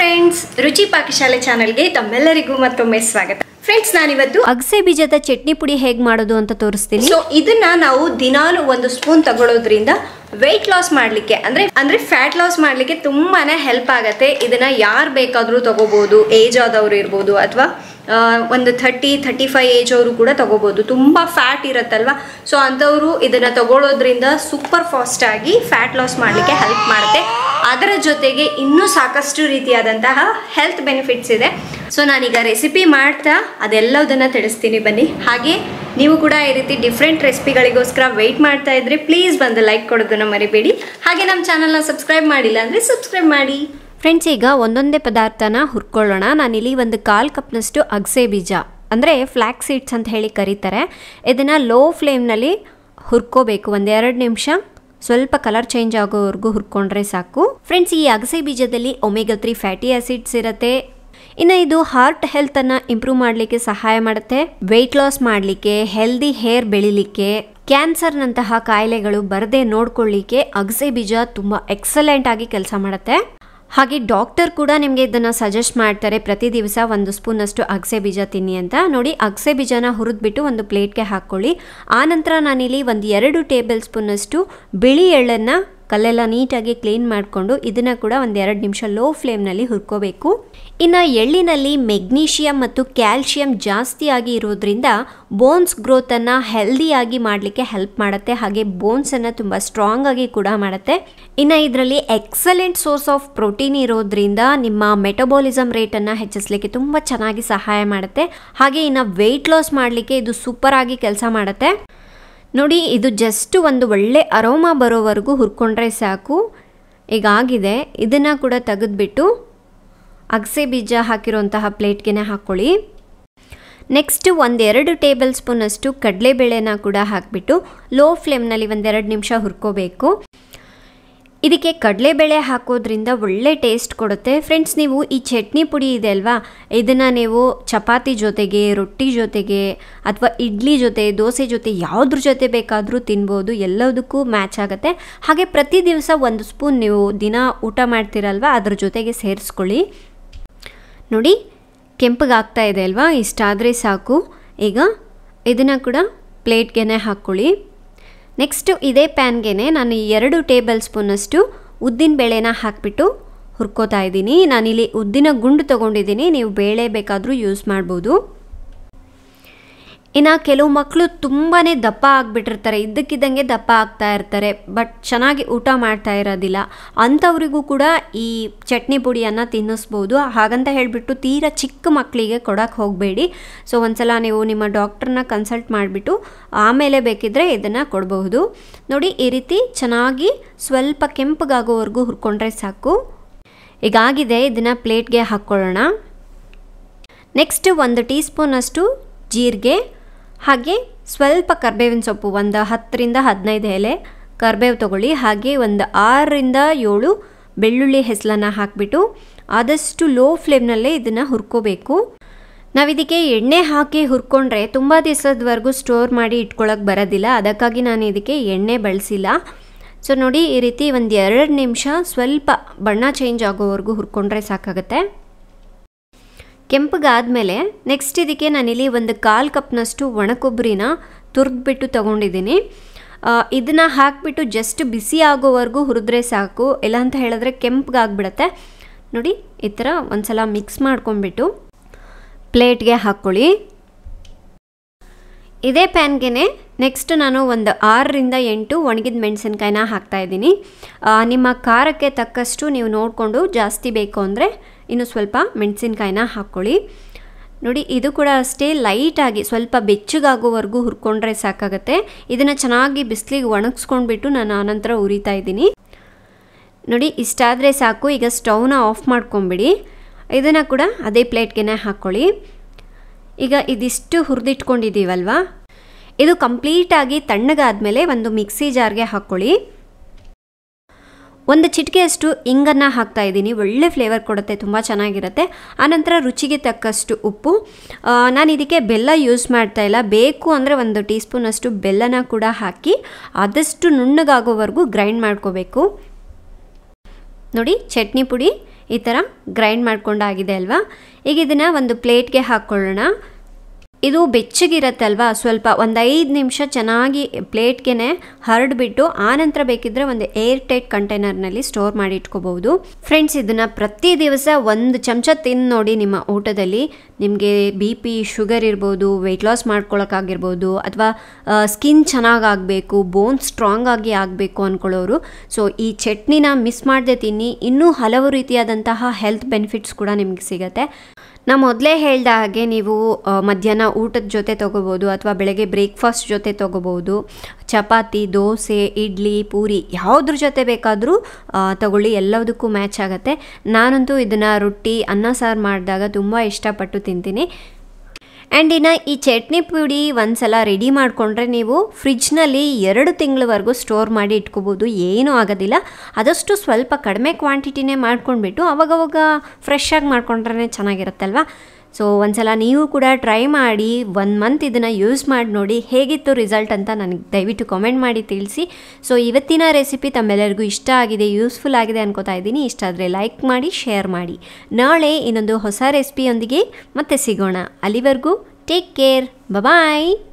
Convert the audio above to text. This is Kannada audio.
ಫ್ರೆಂಡ್ಸ್ ರುಚಿ ಪಾಕಶಾಲೆ ಚಾನಲ್ಗೆ ತಮ್ಮೆಲ್ಲರಿಗೂ ಮತ್ತೊಮ್ಮೆ ಸ್ವಾಗತ ಫ್ರೆಂಡ್ಸ್ ನಾನಿವತ್ತು ಅಗಸೆ ಬೀಜದ ಚಟ್ನಿ ಪುಡಿ ಹೇಗೆ ಮಾಡೋದು ಅಂತ ತೋರಿಸ್ತೀನಿ ಸೊ ಇದನ್ನ ನಾವು ದಿನಾಲು ಒಂದು ಸ್ಪೂನ್ ತಗೊಳ್ಳೋದ್ರಿಂದ ವೆಯ್ಟ್ ಲಾಸ್ ಮಾಡಲಿಕ್ಕೆ ಅಂದ್ರೆ ಅಂದ್ರೆ ಫ್ಯಾಟ್ ಲಾಸ್ ಮಾಡಲಿಕ್ಕೆ ತುಂಬಾನೇ ಹೆಲ್ಪ್ ಆಗತ್ತೆ ಇದನ್ನ ಯಾರು ಬೇಕಾದರೂ ತಗೋಬಹುದು ಏಜ್ ಆದವರು ಇರ್ಬೋದು ಅಥವಾ ಒಂದು ಥರ್ಟಿ ಥರ್ಟಿ ಫೈವ್ ಏಜ್ ಅವರು ಕೂಡ ತಗೋಬಹುದು ತುಂಬ ಫ್ಯಾಟ್ ಇರುತ್ತಲ್ವಾ ಸೊ ಅಂಥವರು ಇದನ್ನ ತಗೊಳ್ಳೋದ್ರಿಂದ ಸೂಪರ್ ಫಾಸ್ಟ್ ಆಗಿ ಫ್ಯಾಟ್ ಲಾಸ್ ಮಾಡಲಿಕ್ಕೆ ಹೆಲ್ಪ್ ಮಾಡುತ್ತೆ ಅದರ ಜೊತೆಗೆ ಇನ್ನೂ ಸಾಕಷ್ಟು ರೀತಿಯಾದಂತಹ ಹೆಲ್ತ್ ಬೆನಿಫಿಟ್ಸ್ ಇದೆ ಸೊ ನಾನೀಗ ರೆಸಿಪಿ ಮಾಡ್ತಾ ಅದೆಲ್ಲದನ್ನ ತಿಳಿಸ್ತೀನಿ ಬನ್ನಿ ಹಾಗೆ ನೀವು ಕೂಡ ಈ ರೀತಿ ಡಿಫ್ರೆಂಟ್ ರೆಸಿಪಿಗಳಿಗೋಸ್ಕರ ವೆಯ್ಟ್ ಮಾಡ್ತಾ ಇದ್ರೆ ಪ್ಲೀಸ್ ಬಂದು ಲೈಕ್ ಕೊಡೋದನ್ನ ಮರಿಬೇಡಿ ಹಾಗೆ ನಮ್ಮ ಚಾನಲ್ನ ಸಬ್ಸ್ಕ್ರೈಬ್ ಮಾಡಿಲ್ಲ ಅಂದರೆ ಸಬ್ಸ್ಕ್ರೈಬ್ ಮಾಡಿ ಫ್ರೆಂಡ್ಸ್ ಈಗ ಒಂದೊಂದೇ ಪದಾರ್ಥನ ಹುರ್ಕೊಳ್ಳೋಣ ನಾನಿಲ್ಲಿ ಒಂದು ಕಾಲು ಕಪ್ನಷ್ಟು ಅಗಸೆ ಬೀಜ ಅಂದರೆ ಫ್ಲ್ಯಾಕ್ ಸೀಡ್ಸ್ ಅಂತ ಹೇಳಿ ಕರೀತಾರೆ ಇದನ್ನು ಲೋ ಫ್ಲೇಮ್ನಲ್ಲಿ ಹುರ್ಕೋಬೇಕು ಒಂದೆರಡು ನಿಮಿಷ ಸ್ವಲ್ಪ ಕಲರ್ ಚೇಂಜ್ ಆಗೋವರೆಗೂ ಹುರ್ಕೊಂಡ್ರೆ ಸಾಕು ಫ್ರೆಂಡ್ಸ್ ಈ ಅಗಸೆ ಬೀಜದಲ್ಲಿ ಒಮೆಗಾ ತ್ರೀ ಫ್ಯಾಟಿ ಆಸಿಡ್ಸ್ ಇರುತ್ತೆ ಇನ್ನು ಇದು ಹಾರ್ಟ್ ಹೆಲ್ತನ್ನು ಇಂಪ್ರೂವ್ ಮಾಡಲಿಕ್ಕೆ ಸಹಾಯ ಮಾಡುತ್ತೆ ವೆಯ್ಟ್ ಲಾಸ್ ಮಾಡಲಿಕ್ಕೆ ಹೆಲ್ದಿ ಹೇರ್ ಬೆಳಿಲಿಕ್ಕೆ ಕ್ಯಾನ್ಸರ್ನಂತಹ ಕಾಯಿಲೆಗಳು ಬರದೆ ನೋಡ್ಕೊಳ್ಳಿಕ್ಕೆ ಅಗಸೆ ಬೀಜ ತುಂಬ ಎಕ್ಸಲೆಂಟ್ ಆಗಿ ಕೆಲಸ ಮಾಡುತ್ತೆ ಹಾಗೆ ಡಾಕ್ಟರ್ ಕೂಡ ನಿಮಗೆ ಇದನ್ನು ಸಜೆಸ್ಟ್ ಮಾಡ್ತಾರೆ ಪ್ರತಿ ದಿವಸ ಒಂದು ಸ್ಪೂನಷ್ಟು ಅಗಸೆ ಬೀಜ ತಿನ್ನಿ ಅಂತ ನೋಡಿ ಅಗಸೆ ಬೀಜನ ಹುರಿದ್ಬಿಟ್ಟು ಒಂದು ಪ್ಲೇಟ್ಗೆ ಹಾಕ್ಕೊಳ್ಳಿ ಆನಂತರ ನಾನಿಲ್ಲಿ ಒಂದು ಎರಡು ಟೇಬಲ್ ಸ್ಪೂನಷ್ಟು ಬಿಳಿ ಎಳ್ಳನ್ನು ಕಲ್ಲೆಲ್ಲ ನೀಟಾಗಿ ಕ್ಲೀನ್ ಮಾಡಿಕೊಂಡು ಇದನ್ನು ಕೂಡ ಒಂದು ಎರಡು ನಿಮಿಷ ಲೋ ಫ್ಲೇಮ್ನಲ್ಲಿ ಹುರ್ಕೋಬೇಕು ಇನ್ನು ಎಳ್ಳಿನಲ್ಲಿ ಮೆಗ್ನೀಷಿಯಂ ಮತ್ತು ಕ್ಯಾಲ್ಶಿಯಂ ಜಾಸ್ತಿಯಾಗಿ ಇರೋದ್ರಿಂದ ಬೋನ್ಸ್ ಗ್ರೋತನ್ನು ಹೆಲ್ದಿಯಾಗಿ ಮಾಡಲಿಕ್ಕೆ ಹೆಲ್ಪ್ ಮಾಡುತ್ತೆ ಹಾಗೆ ಬೋನ್ಸನ್ನು ತುಂಬ ಸ್ಟ್ರಾಂಗ್ ಆಗಿ ಕೂಡ ಮಾಡುತ್ತೆ ಇನ್ನು ಇದರಲ್ಲಿ ಎಕ್ಸಲೆಂಟ್ ಸೋರ್ಸ್ ಆಫ್ ಪ್ರೋಟೀನ್ ಇರೋದ್ರಿಂದ ನಿಮ್ಮ ಮೆಟಬಾಲಿಸಮ್ ರೇಟನ್ನು ಹೆಚ್ಚಿಸಲಿಕ್ಕೆ ತುಂಬ ಚೆನ್ನಾಗಿ ಸಹಾಯ ಮಾಡುತ್ತೆ ಹಾಗೆ ಇನ್ನು ವೆಯ್ಟ್ ಲಾಸ್ ಮಾಡಲಿಕ್ಕೆ ಇದು ಸೂಪರ್ ಆಗಿ ಕೆಲಸ ಮಾಡುತ್ತೆ ನೋಡಿ ಇದು ಜಸ್ಟ್ ಒಂದು ಒಳ್ಳೆ ಅರೋಮಾ ಬರೋವರೆಗೂ ಹುರ್ಕೊಂಡ್ರೆ ಸಾಕು ಈಗ ಆಗಿದೆ ಇದನ್ನು ಕೂಡ ತೆಗೆದ್ಬಿಟ್ಟು ಅಗಸೆ ಬೀಜ ಹಾಕಿರುವಂತಹ ಪ್ಲೇಟ್ಗೆ ಹಾಕ್ಕೊಳ್ಳಿ ನೆಕ್ಸ್ಟ್ ಒಂದೆರಡು ಟೇಬಲ್ ಸ್ಪೂನಷ್ಟು ಕಡಲೆಬೇಳೆನ ಕೂಡ ಹಾಕಿಬಿಟ್ಟು ಲೋ ಫ್ಲೇಮ್ನಲ್ಲಿ ಒಂದೆರಡು ನಿಮಿಷ ಹುರ್ಕೋಬೇಕು ಇದಕ್ಕೆ ಕಡಲೆಬೇಳೆ ಹಾಕೋದ್ರಿಂದ ಒಳ್ಳೆ ಟೇಸ್ಟ್ ಕೊಡುತ್ತೆ ಫ್ರೆಂಡ್ಸ್ ನೀವು ಈ ಚಟ್ನಿ ಪುಡಿ ಇದೆ ಅಲ್ವಾ ಇದನ್ನು ನೀವು ಚಪಾತಿ ಜೊತೆಗೆ ರೊಟ್ಟಿ ಜೊತೆಗೆ ಅಥವಾ ಇಡ್ಲಿ ಜೊತೆ ದೋಸೆ ಜೊತೆ ಯಾವುದ್ರ ಜೊತೆ ಬೇಕಾದರೂ ತಿನ್ಬೋದು ಎಲ್ಲದಕ್ಕೂ ಮ್ಯಾಚ್ ಆಗುತ್ತೆ ಹಾಗೆ ಪ್ರತಿ ದಿವಸ ಒಂದು ಸ್ಪೂನ್ ನೀವು ದಿನ ಊಟ ಮಾಡ್ತೀರಲ್ವ ಅದ್ರ ಜೊತೆಗೆ ಸೇರಿಸ್ಕೊಳ್ಳಿ ನೋಡಿ ಕೆಂಪಗಾಗ್ತಾ ಇದೆ ಅಲ್ವಾ ಇಷ್ಟಾದರೆ ಸಾಕು ಈಗ ಇದನ್ನು ಕೂಡ ಪ್ಲೇಟ್ಗೆ ಹಾಕ್ಕೊಳ್ಳಿ ನೆಕ್ಸ್ಟು ಇದೇ ಪ್ಯಾನ್ಗೆ ನಾನು ಎರಡು ಟೇಬಲ್ ಸ್ಪೂನಷ್ಟು ಉದ್ದಿನ ಬೇಳೆನ ಹಾಕಿಬಿಟ್ಟು ಹುರ್ಕೋತಾ ಇದ್ದೀನಿ ನಾನಿಲ್ಲಿ ಉದ್ದಿನ ಗುಂಡು ತೊಗೊಂಡಿದ್ದೀನಿ ನೀವು ಬೇಳೆ ಬೇಕಾದರೂ ಯೂಸ್ ಮಾಡ್ಬೋದು ಇನ್ನು ಕೆಲವು ಮಕ್ಕಳು ತುಂಬಾ ದಪ್ಪ ಆಗಿಬಿಟ್ಟಿರ್ತಾರೆ ಇದ್ದಕ್ಕಿದ್ದಂಗೆ ದಪ್ಪ ಆಗ್ತಾ ಇರ್ತಾರೆ ಬಟ್ ಚೆನ್ನಾಗಿ ಊಟ ಮಾಡ್ತಾ ಇರೋದಿಲ್ಲ ಅಂಥವರಿಗೂ ಕೂಡ ಈ ಚಟ್ನಿ ಪುಡಿಯನ್ನು ತಿನ್ನಿಸ್ಬೋದು ಹಾಗಂತ ಹೇಳಿಬಿಟ್ಟು ತೀರಾ ಚಿಕ್ಕ ಮಕ್ಕಳಿಗೆ ಕೊಡೋಕ್ಕೆ ಹೋಗಬೇಡಿ ಸೊ ಒಂದ್ಸಲ ನೀವು ನಿಮ್ಮ ಡಾಕ್ಟ್ರನ್ನ ಕನ್ಸಲ್ಟ್ ಮಾಡಿಬಿಟ್ಟು ಆಮೇಲೆ ಬೇಕಿದ್ದರೆ ಇದನ್ನು ಕೊಡಬಹುದು ನೋಡಿ ಈ ರೀತಿ ಚೆನ್ನಾಗಿ ಸ್ವಲ್ಪ ಕೆಂಪಗಾಗೋವರೆಗೂ ಹುರ್ಕೊಂಡ್ರೆ ಸಾಕು ಈಗಾಗಿದೆ ಇದನ್ನು ಪ್ಲೇಟ್ಗೆ ಹಾಕ್ಕೊಳ್ಳೋಣ ನೆಕ್ಸ್ಟ್ ಒಂದು ಟೀ ಸ್ಪೂನಷ್ಟು ಜೀರಿಗೆ ಹಾಗೆ ಸ್ವಲ್ಪ ಕರ್ಬೇವಿನ ಸೊಪ್ಪು ಒಂದು ಹತ್ತರಿಂದ ಹದಿನೈದು ಎಲೆ ಕರ್ಬೇವು ತೊಗೊಳ್ಳಿ ಹಾಗೆ ಒಂದು ಆರರಿಂದ ಏಳು ಬೆಳ್ಳುಳ್ಳಿ ಹೆಸಲನ್ನು ಹಾಕಿಬಿಟ್ಟು ಆದಷ್ಟು ಲೋ ಫ್ಲೇಮ್ನಲ್ಲೇ ಇದನ್ನು ಹುರ್ಕೋಬೇಕು ನಾವಿದಕ್ಕೆ ಎಣ್ಣೆ ಹಾಕಿ ಹುರ್ಕೊಂಡ್ರೆ ತುಂಬ ದಿವಸದವರೆಗೂ ಸ್ಟೋರ್ ಮಾಡಿ ಇಟ್ಕೊಳ್ಳೋಕೆ ಬರೋದಿಲ್ಲ ಅದಕ್ಕಾಗಿ ನಾನು ಇದಕ್ಕೆ ಎಣ್ಣೆ ಬಳಸಿಲ್ಲ ಸೊ ನೋಡಿ ಈ ರೀತಿ ಒಂದು ಎರಡು ನಿಮಿಷ ಸ್ವಲ್ಪ ಬಣ್ಣ ಚೇಂಜ್ ಆಗೋವರೆಗೂ ಹುರ್ಕೊಂಡ್ರೆ ಸಾಕಾಗುತ್ತೆ ಕೆಂಪಗಾದಮೇಲೆ ನೆಕ್ಸ್ಟ್ ಇದಕ್ಕೆ ನಾನಿಲ್ಲಿ ಒಂದು ಕಾಲು ಕಪ್ನಷ್ಟು ಒಣಕೊಬ್ಬರಿನ ತುರಿದ್ಬಿಟ್ಟು ತೊಗೊಂಡಿದ್ದೀನಿ ಇದನ್ನು ಹಾಕಿಬಿಟ್ಟು ಜಸ್ಟ್ ಬಿಸಿ ಆಗೋವರೆಗೂ ಹುರಿದ್ರೆ ಸಾಕು ಇಲ್ಲ ಅಂತ ಹೇಳಿದ್ರೆ ಕೆಂಪಗಾಗ್ಬಿಡತ್ತೆ ನೋಡಿ ಈ ಥರ ಒಂದು ಸಲ ಮಿಕ್ಸ್ ಮಾಡ್ಕೊಂಬಿಟ್ಟು ಪ್ಲೇಟ್ಗೆ ಹಾಕ್ಕೊಳ್ಳಿ ಇದೇ ಪ್ಯಾನ್ಗೆ ನೆಕ್ಸ್ಟ್ ನಾನು ಒಂದು ಆರರಿಂದ ಎಂಟು ಒಣಗಿದ ಮೆಣಸಿನ್ಕಾಯಿನ ಹಾಕ್ತಾಯಿದ್ದೀನಿ ನಿಮ್ಮ ಖಾರಕ್ಕೆ ತಕ್ಕಷ್ಟು ನೀವು ನೋಡಿಕೊಂಡು ಜಾಸ್ತಿ ಬೇಕು ಅಂದರೆ ಇನ್ನು ಸ್ವಲ್ಪ ಮೆಣಸಿನ್ಕಾಯಿನ ಹಾಕ್ಕೊಳ್ಳಿ ನೋಡಿ ಇದು ಕೂಡ ಅಷ್ಟೇ ಲೈಟಾಗಿ ಸ್ವಲ್ಪ ಬೆಚ್ಚಗಾಗೋವರೆಗೂ ಹುರ್ಕೊಂಡ್ರೆ ಸಾಕಾಗುತ್ತೆ ಇದನ್ನು ಚೆನ್ನಾಗಿ ಬಿಸಿಲಿಗೆ ಒಣಗಿಸ್ಕೊಂಡ್ಬಿಟ್ಟು ನಾನು ಆನಂತರ ಉರಿತಾ ಇದ್ದೀನಿ ನೋಡಿ ಇಷ್ಟಾದರೆ ಸಾಕು ಈಗ ಸ್ಟವ್ನ ಆಫ್ ಮಾಡ್ಕೊಂಬಿಡಿ ಇದನ್ನು ಕೂಡ ಅದೇ ಪ್ಲೇಟ್ಗೆ ಹಾಕ್ಕೊಳ್ಳಿ ಈಗ ಇದಿಷ್ಟು ಹುರಿದಿಟ್ಕೊಂಡಿದ್ದೀವಲ್ವಾ ಇದು ಕಂಪ್ಲೀಟಾಗಿ ತಣ್ಣಗಾದ್ಮೇಲೆ ಒಂದು ಮಿಕ್ಸಿ ಜಾರ್ಗೆ ಹಾಕ್ಕೊಳ್ಳಿ ಒಂದು ಚಿಟಿಕೆಯಷ್ಟು ಇಂಗನ್ನು ಹಾಕ್ತಾ ಇದ್ದೀನಿ ಒಳ್ಳೆ ಫ್ಲೇವರ್ ಕೊಡುತ್ತೆ ತುಂಬ ಚೆನ್ನಾಗಿರುತ್ತೆ ಆನಂತರ ರುಚಿಗೆ ತಕ್ಕಷ್ಟು ಉಪ್ಪು ನಾನು ಇದಕ್ಕೆ ಬೆಲ್ಲ ಯೂಸ್ ಮಾಡ್ತಾ ಇಲ್ಲ ಬೇಕು ಅಂದರೆ ಒಂದು ಟೀ ಸ್ಪೂನಷ್ಟು ಬೆಲ್ಲನ ಕೂಡ ಹಾಕಿ ಆದಷ್ಟು ನುಣ್ಣಗಾಗೋವರೆಗೂ ಗ್ರೈಂಡ್ ಮಾಡ್ಕೋಬೇಕು ನೋಡಿ ಚಟ್ನಿ ಪುಡಿ ಈ ಥರ ಗ್ರೈಂಡ್ ಮಾಡ್ಕೊಂಡಾಗಿದೆ ಅಲ್ವಾ ಈಗ ಇದನ್ನು ಒಂದು ಪ್ಲೇಟ್ಗೆ ಹಾಕ್ಕೊಳ್ಳೋಣ ಇದು ಬೆಚ್ಚಗಿರತ್ತಲ್ವಾ ಸ್ವಲ್ಪ ಒಂದು ಐದು ನಿಮಿಷ ಚೆನ್ನಾಗಿ ಪ್ಲೇಟ್ಗೆ ಹರಡ್ಬಿಟ್ಟು ಆನಂತರ ಬೇಕಿದ್ರೆ ಒಂದು ಏರ್ ಟೈಟ್ ಕಂಟೈನರ್ನಲ್ಲಿ ಸ್ಟೋರ್ ಮಾಡಿ ಇಟ್ಕೋಬಹುದು ಫ್ರೆಂಡ್ಸ್ ಇದನ್ನು ಪ್ರತಿ ದಿವಸ ಒಂದು ಚಮಚ ತಿಂದು ನೋಡಿ ನಿಮ್ಮ ಊಟದಲ್ಲಿ ನಿಮಗೆ ಬಿ ಪಿ ಶುಗರ್ ಇರ್ಬೋದು ವೆಯ್ಟ್ ಲಾಸ್ ಮಾಡ್ಕೊಳಕ್ಕಾಗಿರ್ಬೋದು ಅಥವಾ ಸ್ಕಿನ್ ಚೆನ್ನಾಗಾಗಬೇಕು ಬೋನ್ ಸ್ಟ್ರಾಂಗ್ ಆಗಿ ಆಗಬೇಕು ಅಂದ್ಕೊಳ್ಳೋರು ಸೊ ಈ ಚಟ್ನಿನ ಮಿಸ್ ಮಾಡದೆ ತಿನ್ನಿ ಇನ್ನೂ ಹಲವು ರೀತಿಯಾದಂತಹ ಹೆಲ್ತ್ ಬೆನಿಫಿಟ್ಸ್ ಕೂಡ ನಿಮಗೆ ಸಿಗುತ್ತೆ ನಾ ಮೊದಲೇ ಹೇಳ್ದ ಹಾಗೆ ನೀವು ಆ, ಮಧ್ಯಾಹ್ನ ಊಟದ ಜೊತೆ ತೊಗೋಬೋದು ಅಥವಾ ಬೆಳಗ್ಗೆ ಬ್ರೇಕ್ಫಾಸ್ಟ್ ಜೊತೆ ತೊಗೋಬೋದು ಚಪಾತಿ ದೋಸೆ ಇಡ್ಲಿ ಪೂರಿ ಯಾವುದ್ರ ಜೊತೆ ಬೇಕಾದರೂ ತಗೊಳ್ಳಿ ಎಲ್ಲದಕ್ಕೂ ಮ್ಯಾಚ್ ಆಗುತ್ತೆ ನಾನಂತೂ ಇದನ್ನು ರೊಟ್ಟಿ ಅನ್ನ ಸಾರು ಮಾಡಿದಾಗ ತುಂಬ ಇಷ್ಟಪಟ್ಟು ತಿಂತೀನಿ ಆ್ಯಂಡ್ ಇನ್ನು ಈ ಚಟ್ನಿ ಪುಡಿ ಒಂದ್ಸಲ ರೆಡಿ ಮಾಡಿಕೊಂಡ್ರೆ ನೀವು ಫ್ರಿಜ್ನಲ್ಲಿ ಎರಡು ತಿಂಗಳವರೆಗೂ ಸ್ಟೋರ್ ಮಾಡಿ ಇಟ್ಕೋಬೋದು ಏನೂ ಆಗೋದಿಲ್ಲ ಆದಷ್ಟು ಸ್ವಲ್ಪ ಕಡಿಮೆ ಕ್ವಾಂಟಿಟಿನೇ ಮಾಡ್ಕೊಂಡ್ಬಿಟ್ಟು ಅವಾಗವಾಗ ಫ್ರೆಶ್ ಆಗಿ ಮಾಡ್ಕೊಂಡ್ರೆ ಚೆನ್ನಾಗಿರುತ್ತಲ್ವ ಸೊ ಒಂದ್ಸಲ ನೀವು ಕೂಡ ಟ್ರೈ ಮಾಡಿ ಒನ್ ಮಂತ್ ಇದನ್ನು ಯೂಸ್ ಮಾಡಿ ನೋಡಿ ಹೇಗಿತ್ತು ರಿಸಲ್ಟ್ ಅಂತ ನನಗೆ ದಯವಿಟ್ಟು ಕಾಮೆಂಟ್ ಮಾಡಿ ತಿಳಿಸಿ ಸೊ ಇವತ್ತಿನ ರೆಸಿಪಿ ತಮ್ಮೆಲ್ಲರಿಗೂ ಇಷ್ಟ ಆಗಿದೆ ಯೂಸ್ಫುಲ್ ಆಗಿದೆ ಅನ್ಕೋತಾ ಇದ್ದೀನಿ ಇಷ್ಟ ಆದರೆ ಲೈಕ್ ಮಾಡಿ ಶೇರ್ ಮಾಡಿ ನಾಳೆ ಇನ್ನೊಂದು ಹೊಸ ರೆಸಿಪಿಯೊಂದಿಗೆ ಮತ್ತೆ ಸಿಗೋಣ ಅಲ್ಲಿವರೆಗೂ ಟೇಕ್ ಕೇರ್ ಬಾಯ್